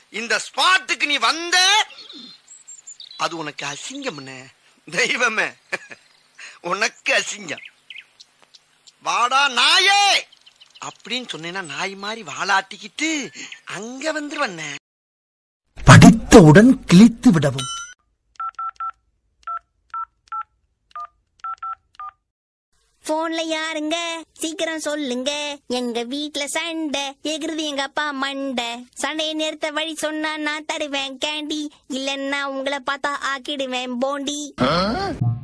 இந்த ஸ்பாட்டுக்கு நீ வந்த அது உனக்கு அசிங்கம்னே தெய்வமே உனக்கு அசிங்கம் வாடா நாயே அப்படின்னு சொன்னேன்னா நாய் மாதிரி வாலாட்டிக்கிட்டு அங்க வந்துருவண்ணே படித்தவுடன் கிழித்து விடவும் போன்ல யாருங்க சீக்கிரம் சொல்லுங்க எங்க வீட்ல சண்டை எகிருது எங்க அப்பா மண்டை சண்டையை நிறுத்த வழி சொன்னா நான் தருவேன் கேண்டி இல்லன்னா உங்களை பார்த்தா ஆக்கிடுவேன் போண்டி